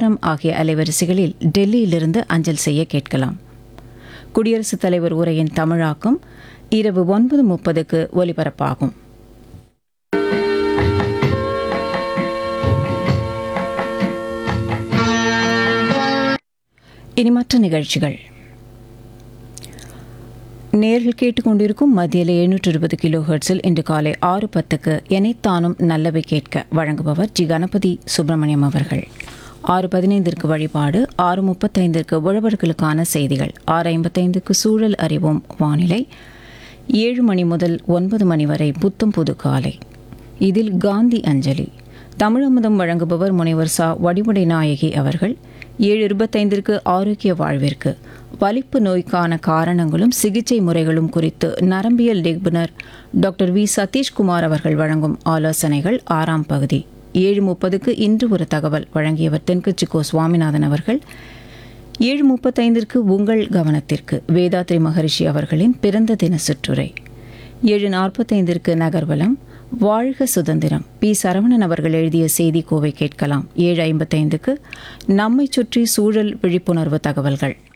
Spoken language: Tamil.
எஃப்எம் ஆகிய அலைவரிசைகளில் டெல்லியிலிருந்து அஞ்சல் செய்ய கேட்கலாம் குடியரசுத் தலைவர் உரையின் தமிழாக்கம் இரவு ஒன்பது முப்பதுக்கு ஒலிபரப்பாகும் இனி மற்ற நிகழ்ச்சிகள் நேரில் கேட்டுக்கொண்டிருக்கும் மத்தியில் எழுநூற்று இருபது கிலோ ஹெர்ட்ஸில் இன்று காலை ஆறு பத்துக்கு எனைத்தானும் நல்லவை கேட்க வழங்குபவர் ஜி கணபதி சுப்பிரமணியம் அவர்கள் ஆறு பதினைந்திற்கு வழிபாடு ஆறு முப்பத்தைந்திற்கு உழவர்களுக்கான செய்திகள் ஆறு ஐம்பத்தைந்துக்கு சூழல் அறிவோம் வானிலை ஏழு மணி முதல் ஒன்பது மணி வரை புத்தம் புது காலை இதில் காந்தி அஞ்சலி தமிழமுதம் வழங்குபவர் முனைவர் சா வடிவுடை நாயகி அவர்கள் ஏழு இருபத்தைந்திற்கு ஆரோக்கிய வாழ்விற்கு வலிப்பு நோய்க்கான காரணங்களும் சிகிச்சை முறைகளும் குறித்து நரம்பியல் நிபுணர் டாக்டர் வி சதீஷ்குமார் அவர்கள் வழங்கும் ஆலோசனைகள் ஆறாம் பகுதி ஏழு முப்பதுக்கு இன்று ஒரு தகவல் வழங்கியவர் தென்கட்சி கோ சுவாமிநாதன் அவர்கள் ஏழு முப்பத்தைந்திற்கு உங்கள் கவனத்திற்கு வேதாத்ரி மகரிஷி அவர்களின் பிறந்த தின சுற்றுரை ஏழு நாற்பத்தைந்திற்கு நகர்வலம் வாழ்க சுதந்திரம் பி சரவணன் அவர்கள் எழுதிய செய்தி கோவை கேட்கலாம் ஏழு ஐம்பத்தைந்துக்கு நம்மை சுற்றி சூழல் விழிப்புணர்வு தகவல்கள்